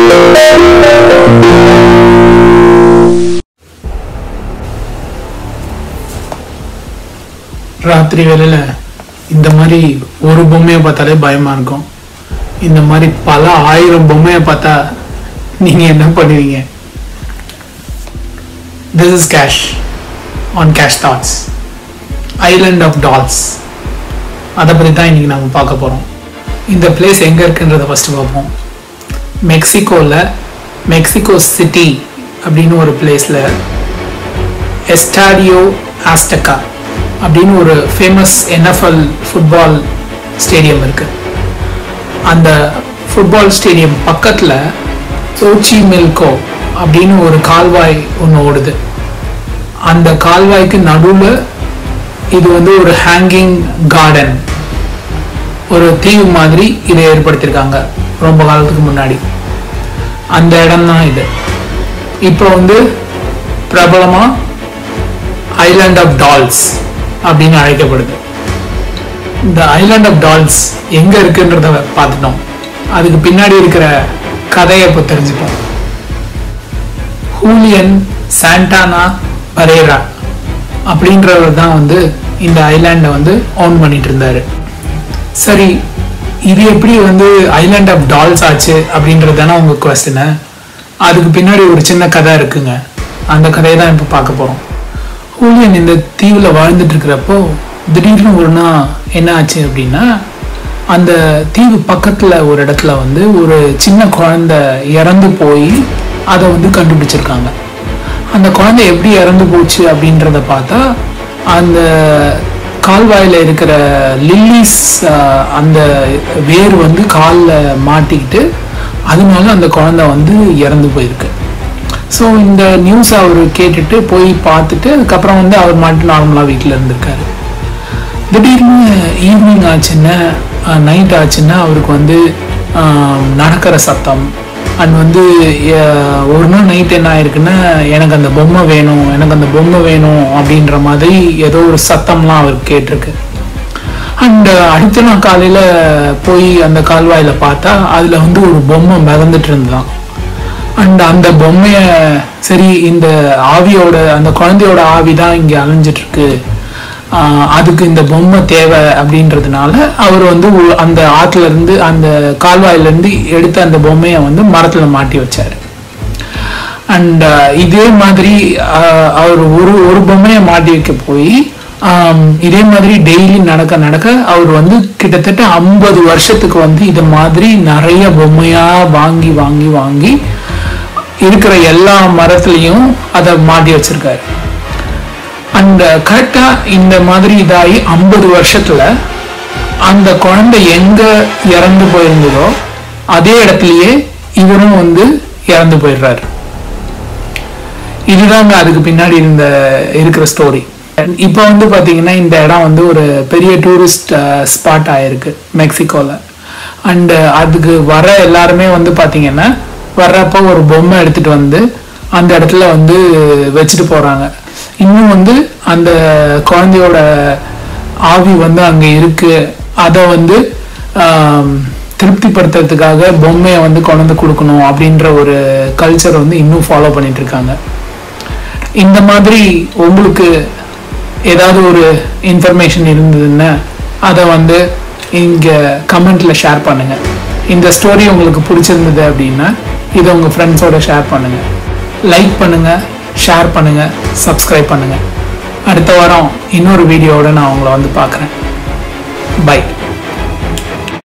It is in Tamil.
ராத்திரி வேளையில் இந்த மாதிரி ஒரு பொம்மையை பார்த்தாலே பயமா இருக்கும் இந்த மாதிரி பல ஆயிரம் பொம்மையை பார்த்தா நீங்க என்ன பண்ணுவீங்க this is cash on cash that's island of dolls அதை பற்றி தான் இன்னைக்கு நம்ம பார்க்க போகிறோம் இந்த பிளேஸ் எங்கே இருக்குன்றதை ஃபஸ்ட்டு பார்ப்போம் மெக்சிகோவில் மெக்சிகோ சிட்டி அப்படின்னு ஒரு பிளேஸில் எஸ்டாடியோ ஆஸ்டக்கா அப்படின்னு ஒரு ஃபேமஸ் என்எஃப்எல் ஃபுட்பால் ஸ்டேடியம் இருக்கு அந்த ஃபுட்பால் ஸ்டேடியம் பக்கத்தில் சோச்சி மில்கோ அப்படின்னு ஒரு கால்வாய் ஒன்று ஓடுது அந்த கால்வாய்க்கு நடுவில் இது வந்து ஒரு ஹேங்கிங் கார்டன் ஒரு தீவு மாதிரி இதை ஏற்படுத்தியிருக்காங்க ரொம்ப காலத்துக்கு முன்னாடி அந்த இடம் தான் இது இப்போ வந்து பிரபலமாக ஐலாண்ட் ஆஃப் டால்ஸ் அப்படின்னு அழைக்கப்படுது இந்த ஐலாண்ட் ஆஃப் டால்ஸ் எங்க இருக்குன்றத பார்த்துட்டோம் அதுக்கு பின்னாடி இருக்கிற கதையை இப்போ தெரிஞ்சுப்போம் ஹூலியன் சாண்டானா பரேரா அப்படின்றவர் தான் வந்து இந்த ஐலாண்டை வந்து ஓன் பண்ணிட்டு இருந்தாரு சரி இது எப்படி வந்து ஐலாண்ட் ஆஃப் டால்ஸ் ஆச்சு அப்படின்றது தானே உங்க கொஸ்டின் அதுக்கு பின்னாடி ஒரு சின்ன கதை இருக்குங்க அந்த கதையை தான் இப்போ பார்க்க போறோம் ஹூலியன் இந்த தீவில் வாழ்ந்துட்டு இருக்கிறப்போ திடீர்னு ஒரு நாள் என்ன ஆச்சு அப்படின்னா அந்த தீவு பக்கத்தில் ஒரு இடத்துல வந்து ஒரு சின்ன குழந்தை இறந்து போய் அதை வந்து கண்டுபிடிச்சிருக்காங்க அந்த குழந்தை எப்படி இறந்து போச்சு அப்படின்றத பார்த்தா அந்த கால்வாயில் இருக்கிற லில்லிஸ் ஆஹ், அந்த வேர் வந்து காலில் மாட்டிக்கிட்டு அதனால அந்த குழந்தை வந்து இறந்து போயிருக்கு ஸோ இந்த நியூஸ் அவர் கேட்டுட்டு போய் பார்த்துட்டு அதுக்கப்புறம் வந்து அவர் மட்டும் நார்மலாக வீட்டில் இருந்திருக்காரு திடீர்னு ஈவினிங் ஆச்சுன்னா நைட் ஆச்சுன்னா அவருக்கு வந்து ஆஹ், நடக்கிற சத்தம் அண்ட் வந்து அஹ், ஒரு நாள் நைட் என்ன ஆயிருக்குன்னா எனக்கு அந்த பொம்மை வேணும் எனக்கு அந்த பொம்மை வேணும் அப்படின்ற மாதிரி ஏதோ ஒரு சத்தம்லாம் அவருக்கு கேட்டிருக்கு அண்ட் அடுத்த நாள் காலையில் போய் அந்த கால்வாயில் பார்த்தா அதில் வந்து ஒரு பொம்மை மிதந்துட்டு இருந்தான் அண்ட் அந்த பொம்மைய சரி இந்த ஆவியோட அந்த குழந்தையோட ஆவி தான் இங்கே அலைஞ்சிட்டு இருக்கு ஆஹ் அதுக்கு இந்த பொம்மை தேவை அப்படின்றதுனால அவர் வந்து உ- அந்த ஆத்துல இருந்து அந்த கால்வாயில இருந்து எடுத்த அந்த பொம்மையை வந்து மரத்துல மாட்டி வச்சாரு அண்ட் இதே மாதிரி ஆஹ் அவர் ஒரு ஒரு பொம்மையை மாட்டி வைக்க போய் ஆம், இதே மாதிரி டெய்லி நடக்க நடக்க அவர் வந்து கிட்டத்தட்ட ஐம்பது வருஷத்துக்கு வந்து இது மாதிரி நிறைய பொம்மையா வாங்கி வாங்கி வாங்கி இருக்கிற எல்லா மரத்துலயும் அதை மாட்டி வச்சிருக்காரு அந்த கரெக்டா இந்த மாதிரி இதாகி ஐம்பது வருஷத்துல அந்த குழந்தை எங்க இறந்து போயிருந்ததோ அதே இடத்துலயே இவரும் வந்து இறந்து போயிடுறாரு இதுதாங்க அதுக்கு பின்னாடி இருந்த இருக்கிற ஸ்டோரி இப்போ வந்து பாத்தீங்கன்னா இந்த இடம் வந்து ஒரு பெரிய டூரிஸ்ட் ஸ்பாட் ஆயிருக்கு மெக்சிகோல அண்ட் அதுக்கு வர எல்லாருமே வந்து பாத்தீங்கன்னா வர்றப்போ ஒரு பொம்மை எடுத்துட்டு வந்து அந்த இடத்துல வந்து வச்சுட்டு போறாங்க இன்னும் வந்து அந்த குழந்தையோட ஆவி வந்து அங்க இருக்கு அதை வந்து ஆம், திருப்திப்படுத்துறதுக்காக பொம்மையை வந்து கொண்டு வந்து கொடுக்கணும் அப்படின்ற ஒரு கல்ச்சர் வந்து இன்னும் ஃபாலோ பண்ணிட்டு இருக்காங்க இந்த மாதிரி உங்களுக்கு ஏதாவது ஒரு இன்ஃபர்மேஷன் இருந்ததுன்னா அதை வந்து இங்கே கமெண்ட்ல ஷேர் பண்ணுங்க இந்த ஸ்டோரி உங்களுக்கு பிடிச்சிருந்தது அப்படின்னா இதை உங்கள் ஃப்ரெண்ட்ஸோட ஷேர் பண்ணுங்க லைக் பண்ணுங்க ஷேர் பண்ணுங்க சப்ஸ்கிரைப் பண்ணுங்க அடுத்த வாரம் இன்னொரு வீடியோவோட நான் உங்களை வந்து பார்க்குறேன் பை